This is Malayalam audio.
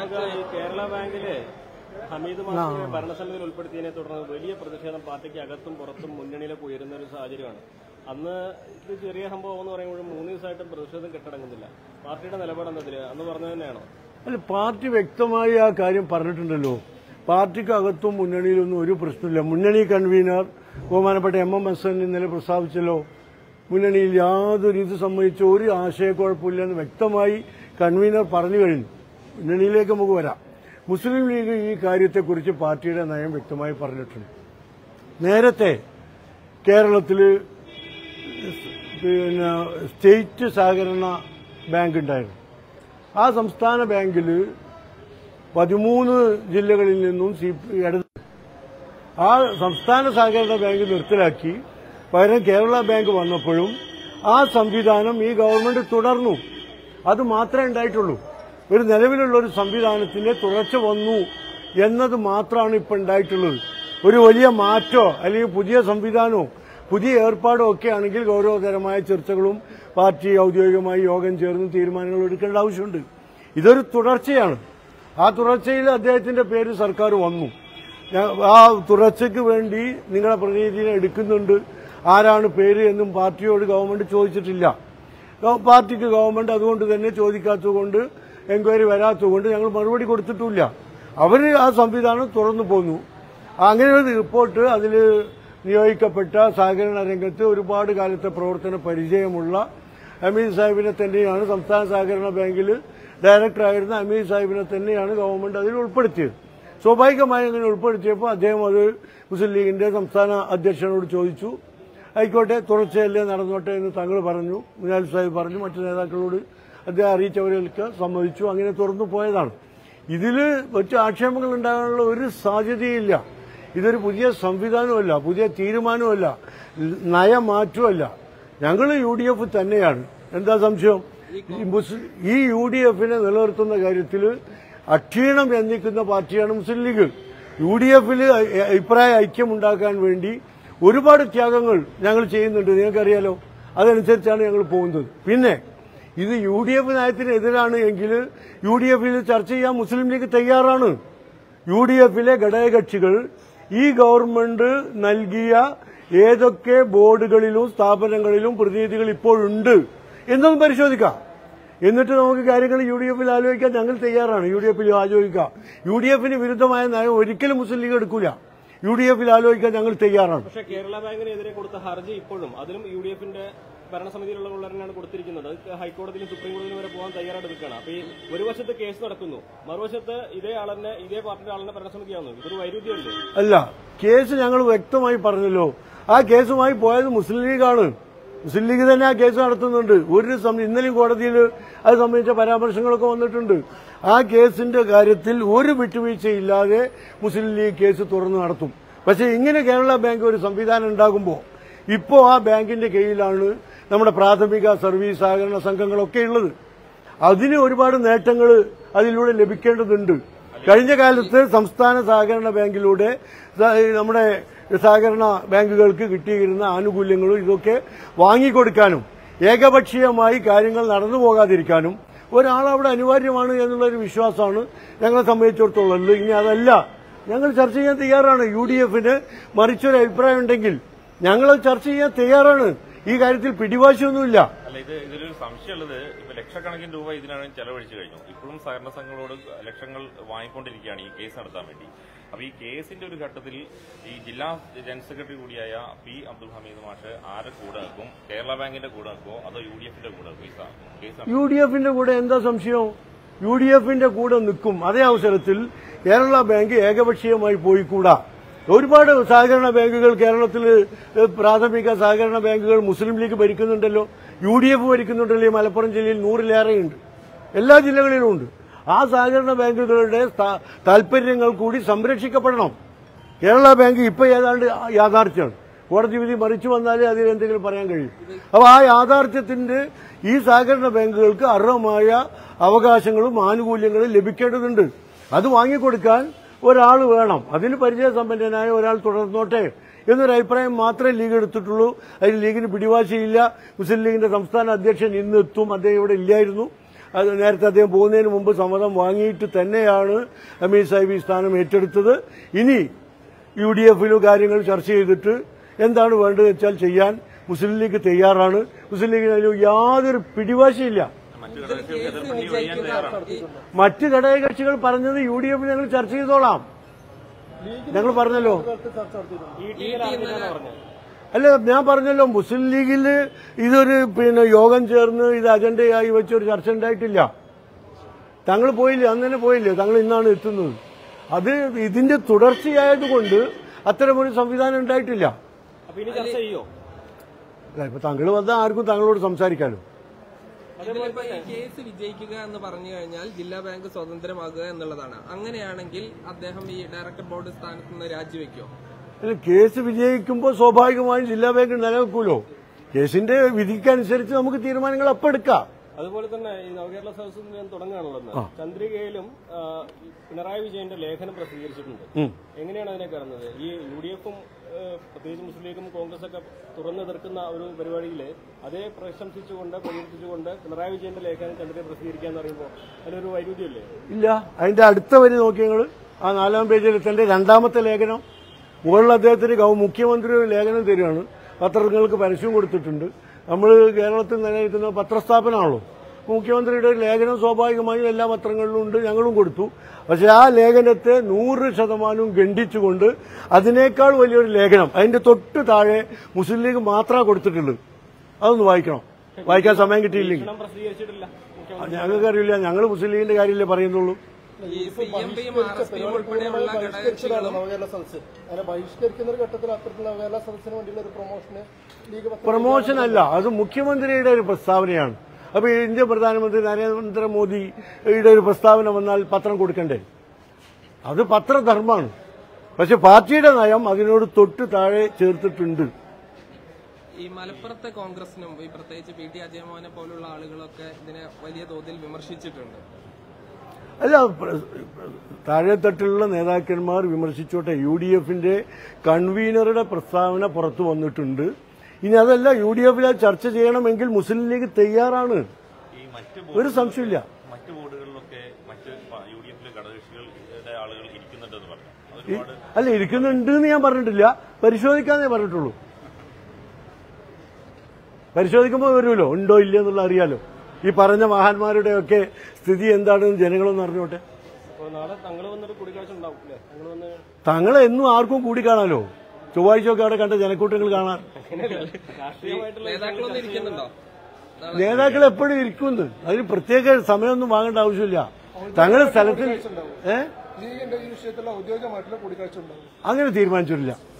നമുക്ക് ഈ കേരള ബാങ്കില് ഹമീദ് മാസ്റ്ററെ ഭരണസമിതിയിൽ ഉൾപ്പെടുത്തിയതിനെ തുടർന്ന് വലിയ പ്രതിഷേധം പാർട്ടിക്ക് അകത്തും പുറത്തും മുന്നണിയിലൊക്കെ ഉയരുന്ന ഒരു സാഹചര്യമാണ് അന്ന് ഇത് ചെറിയ സംഭവം എന്ന് പറയുമ്പോഴും മൂന്ന് ദിവസമായിട്ടും പ്രതിഷേധം കെട്ടടങ്ങുന്നില്ല പാർട്ടിയുടെ നിലപാട് എന്നതില് അന്ന് പറഞ്ഞത് തന്നെയാണോ അല്ല പാർട്ടി വ്യക്തമായി ആ കാര്യം പറഞ്ഞിട്ടുണ്ടല്ലോ പാർട്ടിക്ക് അകത്തും മുന്നണിയിലൊന്നും ഒരു പ്രശ്നമില്ല മുന്നണി കൺവീനർ ബഹുമാനപ്പെട്ട എം എം എസ് എൻ ഇന്നലെ പ്രസ്താവിച്ചല്ലോ മുന്നണിയിൽ യാതൊരു ഇത് സംബന്ധിച്ച ഒരു ആശയക്കുഴപ്പമില്ലെന്ന് വ്യക്തമായി കൺവീനർ പറഞ്ഞു കഴിഞ്ഞു മുന്നണിയിലേക്ക് നമുക്ക് വരാം മുസ്ലിം ലീഗ് ഈ കാര്യത്തെക്കുറിച്ച് പാർട്ടിയുടെ നയം വ്യക്തമായി പറഞ്ഞിട്ടുണ്ട് നേരത്തെ കേരളത്തിൽ പിന്നെ സ്റ്റേറ്റ് സഹകരണ ബാങ്ക് ഉണ്ടായിരുന്നു ആ സംസ്ഥാന ബാങ്കിൽ പതിമൂന്ന് ജില്ലകളിൽ നിന്നും സി പി ഇടത് ആ സംസ്ഥാന സഹകരണ ബാങ്ക് നിർത്തലാക്കി പകരം കേരള ബാങ്ക് വന്നപ്പോഴും ആ സംവിധാനം ഈ ഗവൺമെന്റ് തുടർന്നു അത് മാത്രമേ ഉണ്ടായിട്ടുള്ളൂ ഒരു നിലവിലുള്ള ഒരു സംവിധാനത്തിന്റെ തുടർച്ച വന്നു എന്നത് മാത്രമാണ് ഇപ്പൊ ഉണ്ടായിട്ടുള്ളത് ഒരു വലിയ മാറ്റോ അല്ലെങ്കിൽ പുതിയ സംവിധാനമോ പുതിയ ഏർപ്പാടോ ഒക്കെ ആണെങ്കിൽ ഗൗരവതരമായ ചർച്ചകളും പാർട്ടി ഔദ്യോഗികമായി യോഗം ചേർന്ന് തീരുമാനങ്ങൾ എടുക്കേണ്ട ആവശ്യമുണ്ട് ഇതൊരു തുടർച്ചയാണ് ആ തുടർച്ചയിൽ അദ്ദേഹത്തിന്റെ പേര് സർക്കാർ വന്നു ഞാൻ- ആ തുടർച്ചയ്ക്ക് വേണ്ടി നിങ്ങളെ പ്രതിനിധിയെ എടുക്കുന്നുണ്ട് ആരാണ് പേര് എന്നും പാർട്ടിയോട് ഗവൺമെന്റ് ചോദിച്ചിട്ടില്ല ഗവ- പാർട്ടിക്ക് ഗവൺമെന്റ് അതുകൊണ്ട് തന്നെ ചോദിക്കാത്തതുകൊണ്ട് എൻക്വയറി വരാത്തതുകൊണ്ട് ഞങ്ങൾ മറുപടി കൊടുത്തിട്ടില്ല അവർ ആ സംവിധാനം തുറന്നു പോന്നു അങ്ങനെ ഒരു റിപ്പോർട്ട് അതിൽ നിയോഗിക്കപ്പെട്ട സഹകരണ രംഗത്ത് ഒരുപാട് കാലത്തെ പ്രവർത്തന പരിചയമുള്ള അമീർ സാഹിബിനെ തന്നെയാണ് സംസ്ഥാന സഹകരണ ബാങ്കിൽ ഡയറക്ടറായിരുന്ന അമീർ സാഹിബിനെ തന്നെയാണ് ഗവൺമെന്റ് അതിൽ ഉൾപ്പെടുത്തിയത് സ്വാഭാവികമായി അങ്ങനെ ഉൾപ്പെടുത്തിയപ്പോൾ അദ്ദേഹം അത് മുസ്ലിം ലീഗിന്റെ സംസ്ഥാന അധ്യക്ഷനോട് ചോദിച്ചു ആയിക്കോട്ടെ തുടർച്ചയല്ലേ നടന്നോട്ടെ എന്ന് തങ്ങൾ പറഞ്ഞു മുനാൽ സാഹിബ് പറഞ്ഞു മറ്റു നേതാക്കളോട് അദ്ദേഹം അറിയിച്ചവരൊക്കെ സമ്മതിച്ചു അങ്ങനെ തുറന്നു പോയതാണ് ഇതിൽ മറ്റു ആക്ഷേപങ്ങൾ ഉണ്ടാകാനുള്ള ഒരു സാധ്യതയില്ല ഇതൊരു പുതിയ സംവിധാനമല്ല പുതിയ തീരുമാനമല്ല നയമാറ്റമല്ല ഞങ്ങൾ യു ഡി എഫ് തന്നെയാണ് എന്താ സംശയം ഈ മുസ്ലിം ഈ യു ഡി എഫിനെ നിലനിർത്തുന്ന കാര്യത്തിൽ അക്ഷീണം യന്ത്രിക്കുന്ന പാർട്ടിയാണ് മുസ്ലിം ലീഗ് യു ഡി എഫിൽ അഭിപ്രായ ഐക്യം ഉണ്ടാക്കാൻ വേണ്ടി ഒരുപാട് ത്യാഗങ്ങൾ ഞങ്ങൾ ചെയ്യുന്നുണ്ട് നിങ്ങൾക്കറിയാലോ അതനുസരിച്ചാണ് ഞങ്ങൾ പോകുന്നത് പിന്നെ ഇത് യു ഡി എഫ് നയത്തിനെതിരാണ് എങ്കിൽ യു ഡി എഫിൽ ചർച്ച ചെയ്യാൻ മുസ്ലിം ലീഗ് തയ്യാറാണ് യു ഡി എഫിലെ ഘടകകക്ഷികൾ ഈ ഗവൺമെന്റ് നൽകിയ ഏതൊക്കെ ബോർഡുകളിലും സ്ഥാപനങ്ങളിലും പ്രതിനിധികൾ ഇപ്പോഴുണ്ട് എന്നൊന്നും പരിശോധിക്കാം എന്നിട്ട് നമുക്ക് കാര്യങ്ങൾ യു ഡി എഫിൽ ആലോചിക്കാൻ ഞങ്ങൾ തയ്യാറാണ് യു ഡി എഫിൽ ആലോചിക്കാം യു ഡി എഫിന് വിരുദ്ധമായ നയം ഒരിക്കലും മുസ്ലിം ലീഗ് എടുക്കൂല യു ഡി എഫിൽ ആലോചിക്കാൻ ഞങ്ങൾ തയ്യാറാണ് പക്ഷേ കേരള ബാങ്കിനെതിരെ കൊടുത്ത ഹർജി ഇപ്പോഴും അതിലും യു ഡി എഫിന്റെ ഭരണസമിതിയിലുള്ള തന്നെയാണ് കൊടുത്തിരിക്കുന്നത് അത് ഹൈക്കോടതിയിലും സുപ്രീം കോടതിയിലും വരെ പോകാൻ തയ്യാറായിട്ട് നിൽക്കുകയാണ് അപ്പൊ ഈ ഒരു വശത്ത് കേസ് നടക്കുന്നു മറുവശത്ത് ഇതേ ആളന്നെ ഇതേ പാർട്ടിയുടെ ആളിനെ ഭരണസമിതിയാവുന്നു ഇതൊരു വൈരുദ്ധ്യമല്ലേ അല്ല കേസ് ഞങ്ങൾ വ്യക്തമായി പറഞ്ഞല്ലോ ആ കേസുമായി പോയത് മുസ്ലിം ലീഗാണ് മുസ്ലിം ലീഗ് തന്നെ ആ കേസ് നടത്തുന്നുണ്ട് ഒരു സം- ഇന്നലെയും കോടതിയിൽ അത് സംബന്ധിച്ച പരാമർശങ്ങളൊക്കെ വന്നിട്ടുണ്ട് ആ കേസിന്റെ കാര്യത്തിൽ ഒരു വിട്ടുവീഴ്ചയില്ലാതെ മുസ്ലിം ലീഗ് കേസ് തുറന്നു നടത്തും പക്ഷേ ഇങ്ങനെ കേരള ബാങ്ക് ഒരു സംവിധാനം ഉണ്ടാകുമ്പോൾ ഇപ്പോൾ ആ ബാങ്കിന്റെ കീഴിലാണ് നമ്മുടെ പ്രാഥമിക സർവീസ് സഹകരണ സംഘങ്ങളൊക്കെ ഉള്ളത് അതിന് ഒരുപാട് നേട്ടങ്ങൾ അതിലൂടെ ലഭിക്കേണ്ടതുണ്ട് കഴിഞ്ഞ കാലത്ത് സംസ്ഥാന സഹകരണ ബാങ്കിലൂടെ സ- നമ്മുടെ സഹകരണ ബാങ്കുകൾക്ക് കിട്ടിയിരുന്ന ആനുകൂല്യങ്ങളും ഇതൊക്കെ വാങ്ങിക്കൊടുക്കാനും ഏകപക്ഷീയമായി കാര്യങ്ങൾ നടന്നു പോകാതിരിക്കാനും ഒരാളവിടെ അനിവാര്യമാണ് എന്നുള്ളൊരു വിശ്വാസമാണ് ഞങ്ങളെ സംബന്ധിച്ചിടത്തോളം ഉള്ളത് ഇനി അതല്ല ഞങ്ങൾ ചർച്ച ചെയ്യാൻ തയ്യാറാണ് യു ഡി എഫിന് മറിച്ചൊരു അഭിപ്രായം ഉണ്ടെങ്കിൽ ഞങ്ങൾ ചർച്ച ചെയ്യാൻ തയ്യാറാണ് ഈ കാര്യത്തിൽ പിടിവാശിയൊന്നുമില്ല അല്ല ഇത് ഇതിലൊരു സംശയമുള്ളത് ഇപ്പൊ ലക്ഷക്കണക്കിന് രൂപ ഇതിനാണ് ചെലവഴിച്ചു കഴിഞ്ഞു ഇപ്പോഴും സഹകരണ സംഘങ്ങളോട് ലക്ഷങ്ങൾ വാങ്ങിക്കൊണ്ടിരിക്കുകയാണ് ഈ കേസ് നടത്താൻ വേണ്ടി അപ്പൊ ഈ കേസിന്റെ ഒരു ഘട്ടത്തിൽ ഈ ജില്ലാ ജനറൽ സെക്രട്ടറി കൂടിയായ പി അബ്ദുൽ ഹമീദ് മാഷ് ആരെ കൂടെ നിൽക്കും കേരള ബാങ്കിന്റെ കൂടെ നിൽക്കുമോ അതോ യു ഡി എഫിന്റെ കൂടെ നിൽക്കും ഈ സ- കേസ് നടത്താൻ? യു ഡി എഫിന്റെ കൂടെ എന്താ സംശയം യു ഡി എഫിന്റെ കൂടെ നിൽക്കും അതേ അവസരത്തിൽ കേരള ബാങ്ക് ഏകപക്ഷീയമായി പോയിക്കൂടാ ഒരുപാട് സഹകരണ ബാങ്കുകൾ കേരളത്തിൽ ഏഹ്, പ്രാഥമിക സഹകരണ ബാങ്കുകൾ മുസ്ലിം ലീഗ് ഭരിക്കുന്നുണ്ടല്ലോ യു ഡി എഫ് ഭരിക്കുന്നുണ്ടല്ലോ ഈ മലപ്പുറം ജില്ലയിൽ നൂറിലേറെയുണ്ട് എല്ലാ ജില്ലകളിലും ഉണ്ട് ആ സഹകരണ ബാങ്കുകളുടെ സ്ഥാ- താല്പര്യങ്ങൾ കൂടി സംരക്ഷിക്കപ്പെടണം കേരള ബാങ്ക് ഇപ്പൊ ഏതാണ്ട് യാഥാർത്ഥ്യമാണ് കോടതി വിധി മറിച്ചു വന്നാലേ അതിൽ എന്തെങ്കിലും പറയാൻ കഴിയും അപ്പൊ ആ യാഥാർത്ഥ്യത്തിന്റെ ഈ സഹകരണ ബാങ്കുകൾക്ക് അർഹമായ അവകാശങ്ങളും ആനുകൂല്യങ്ങളും ലഭിക്കേണ്ടതുണ്ട് അത് വാങ്ങിക്കൊടുക്കാൻ ഒരാൾ വേണം അതിന് പരിചയസമ്പന്നനായ ഒരാൾ തുടർന്നോട്ടെ എന്നൊരു അഭിപ്രായം മാത്രമേ ലീഗ് എടുത്തിട്ടുള്ളൂ അതിൽ ലീഗിന് പിടിവാശിയില്ല മുസ്ലിം ലീഗിന്റെ സംസ്ഥാന അധ്യക്ഷൻ ഇന്ന് എത്തും അദ്ദേഹം ഇവിടെ ഇല്ലായിരുന്നു അത് നേരത്തെ അദ്ദേഹം പോകുന്നതിന് മുമ്പ് സമ്മതം വാങ്ങിയിട്ട് തന്നെയാണ് അമീർ സാഹിബ് ഈ സ്ഥാനം ഏറ്റെടുത്തത് ഇനി യു ഡി എഫിലും കാര്യങ്ങൾ ചർച്ച ചെയ്തിട്ട് എന്താണ് വേണ്ടത് വെച്ചാൽ ചെയ്യാൻ മുസ്ലിം ലീഗ് തയ്യാറാണ് മുസ്ലിം ലീഗിന് അതിൽ യാതൊരു പിടിവാശിയില്ല മറ്റു ഘടകകക്ഷികൾക്ക് എതിർപ്പുണ്ടെങ്കിൽ ഒഴിയാൻ തയ്യാറാണ് മറ്റ് ഘടകകക്ഷികൾ പറഞ്ഞത് യു ഡി എഫ് ഞങ്ങൾ ചർച്ച ചെയ്തോളാം ഞങ്ങൾ പറഞ്ഞല്ലോ ഈ ടി അറിഞ്ഞില്ലെന്ന് പറഞ്ഞു അല്ല ഞാൻ പറഞ്ഞല്ലോ മുസ്ലിം ലീഗിൽ ഇതൊരു പിന്നെ യോഗം ചേർന്ന് ഇത് അജണ്ടയായി വെച്ചൊരു ചർച്ച ഉണ്ടായിട്ടില്ല തങ്ങൾ പോയില്ലേ അന്ന് തന്നെ പോയില്ലേ തങ്ങൾ ഇന്നാണ് എത്തുന്നത് അത് ഇതിന്റെ തുടർച്ചയായതുകൊണ്ട് അത്തരമൊരു സംവിധാനം ഉണ്ടായിട്ടില്ല അപ്പൊ ഇനി ചർച്ച ചെയ്യോ അല്ല, ഇപ്പൊ തങ്ങൾ വന്നാൽ ആർക്കും തങ്ങളോട് സംസാരിക്കാലോ ഇതിലിപ്പോ ഈ കേസ് വിജയിക്കുക എന്ന് പറഞ്ഞു കഴിഞ്ഞാൽ ജില്ലാ ബാങ്ക് സ്വതന്ത്രമാകുക എന്നുള്ളതാണ് അങ്ങനെയാണെങ്കിൽ അദ്ദേഹം ഈ ഡയറക്ടർ ബോർഡ് സ്ഥാനത്ത് നിന്ന് രാജിവെക്കോ അല്ല കേസ് വിജയിക്കുമ്പോൾ സ്വാഭാവികമായും ജില്ലാ ബാങ്ക് നിലനിൽക്കുമല്ലോ കേസിന്റെ വിധിക്കനുസരിച്ച് നമുക്ക് തീരുമാനങ്ങൾ അപ്പം എടുക്കാം അതുപോലെ തന്നെ ഈ നവകേരള സദസ് ഞാൻ തുടങ്ങുകയാണല്ലോ ഇന്ന്. ചന്ദ്രികയിലും ആ, പിണറായി വിജയന്റെ ലേഖനം പ്രസിദ്ധീകരിച്ചിട്ടുണ്ട് എങ്ങനെയാണ് അതിനെ കാണുന്നത് ഈ യു ഡി എഫും പ്രത്യേകിച്ച് മുസ്ലിം ലീഗും കോൺഗ്രസ് ഒക്കെ തുറന്നെതിർക്കുന്ന ഒരു പരിപാടിയിൽ അതേ പ്രശംസിച്ചുകൊണ്ട് പ്രകീർത്തിച്ചുകൊണ്ട് പിണറായി വിജയന്റെ ലേഖനം ചന്ദ്രിക പ്രസിദ്ധീകരിക്കാന്ന് പറയുമ്പോൾ അതിലൊരു വൈരുദ്ധ്യമില്ലേ ഇല്ല അതിന്റെ അടുത്ത വരി നോക്കി ഞങ്ങൾ ആ നാലാം പേജിൽ തന്റെ രണ്ടാമത്തെ ലേഖനം മുകളിൽ അദ്ദേഹത്തിന് ഗവ മുഖ്യമന്ത്രി ഒരു ലേഖനം തരികയാണ് പത്രങ്ങൾക്ക് പരസ്യം കൊടുത്തിട്ടുണ്ട് നമ്മൾ കേരളത്തിൽ നിലനിൽക്കുന്ന പത്രസ്ഥാപനമാണല്ലോ മുഖ്യമന്ത്രിയുടെ ഒരു ലേഖനം സ്വാഭാവികമായും എല്ലാ പത്രങ്ങളിലും ഉണ്ട് ഞങ്ങളും കൊടുത്തു പക്ഷെ ആ ലേഖനത്തെ നൂറ് ശതമാനവും ഖണ്ഡിച്ചുകൊണ്ട് അതിനേക്കാൾ വലിയൊരു ലേഖനം അതിന്റെ തൊട്ട് താഴെ മുസ്ലിം ലീഗ് മാത്രമാണ് കൊടുത്തിട്ടുള്ളത് അതൊന്ന് വായിക്കണം വായിക്കാൻ സമയം കിട്ടിയില്ലെങ്കിൽ ഭക്ഷണം പ്രസിദ്ധീകരിച്ചിട്ടില്ല മുഖ്യമന്ത്രി ഞങ്ങൾക്കറിയില്ല ഞങ്ങൾ മുസ്ലിം ലീഗിന്റെ കാര്യമല്ലേ പറയുന്നുള്ളൂ ഈ സി എം പിയും ആർ എസ് പിയും ഉൾപ്പെടെയുള്ള ഘടകകക്ഷികളും നവകേരള സദസ് അങ്ങനെ ബഹിഷ്കരിക്കുന്ന ഒരു ഘട്ടത്തിൽ അത്തരത്തിൽ നവകേരള സദസ്സിന് വേണ്ടിയുള്ള ഒരു പ്രൊമോഷന് ലീഗ് പത്രം പ്രൊമോഷൻ അല്ല അത് മുഖ്യമന്ത്രിയുടെ ഒരു പ്രസ്താവനയാണ് അപ്പൊ ഇന്ത്യൻ പ്രധാനമന്ത്രി നരേന്ദ്രമോദിയുടെ ഒരു പ്രസ്താവന വന്നാൽ പത്രം കൊടുക്കണ്ടേ അത് പത്രധർമ്മമാണ് പക്ഷെ പാർട്ടിയുടെ നയം അതിനോട് തൊട്ട് താഴെ ചേർത്തിട്ടുണ്ട് ഈ മലപ്പുറത്തെ കോൺഗ്രസിനും ഈ പ്രത്യേകിച്ച് പി ടി അജയമോഹനെ പോലുള്ള ആളുകളൊക്കെ ഇതിനെ വലിയ തോതിൽ വിമർശിച്ചിട്ടുണ്ട് അല്ല പ്ര- താഴെത്തട്ടിലുള്ള നേതാക്കന്മാർ വിമർശിച്ചോട്ടെ യു ഡി എഫിന്റെ കൺവീനറുടെ പ്രസ്താവന പുറത്തു വന്നിട്ടുണ്ട് ഇനി അതല്ല യു ഡി എഫിൽ ചർച്ച ചെയ്യണമെങ്കിൽ മുസ്ലിം ലീഗ് തയ്യാറാണ് ഈ മറ്റ് ഒരു സംശയമില്ല മറ്റ് ബോർഡുകളിലൊക്കെ മറ്റ് യു ഡി എഫിലെ ഘടകകക്ഷികളുടെ ആളുകൾ ഇരിക്കുന്നുണ്ടെന്ന് പറഞ്ഞു അതൊരുപാട് അല്ല ഇരിക്കുന്നുണ്ട് എന്ന് ഞാൻ പറഞ്ഞിട്ടില്ല പരിശോധിക്കാന്നേ പറഞ്ഞിട്ടുള്ളൂ പരിശോധിക്കുമ്പോൾ വരുമല്ലോ ഉണ്ടോ ഇല്ലയോ എന്നുള്ള അറിയാലോ ഈ പറഞ്ഞ മഹാന്മാരുടെ ഒക്കെ സ്ഥിതി എന്താണെന്ന് ജനങ്ങളൊന്ന് അറിഞ്ഞോട്ടെ അപ്പോൾ നാളെ തങ്ങൾ വന്നൊരു കൂടിക്കാഴ്ച ഉണ്ടാവും അല്ലേ തങ്ങൾ വന്ന് തങ്ങളെ എന്നും ആർക്കും കൂടി കാണാലോ ചൊവ്വാഴ്ചയൊക്കെ അവിടെ കണ്ട ജനക്കൂട്ടങ്ങൾ കാണാൻ രാഷ്ട്രീയമായിട്ടുള്ള നേതാക്കളൊന്നും ഇരിക്കുന്നുണ്ടോ നാളെ നേതാക്കൾ എപ്പോഴും ഇരിക്കുന്നു അതിന് പ്രത്യേക സമയമൊന്നും വാങ്ങേണ്ട ആവശ്യമില്ല തങ്ങൾ സ്ഥലത്തിൽ ഏ ലീഗിന്റെ ഈ വിഷയത്തിലുള്ള ഔദ്യോഗികമായിട്ടുള്ള കൂടിക്കാഴ്ച ഉണ്ടാവും അങ്ങനെ തീരുമാനിച്ചിട്ടില്ല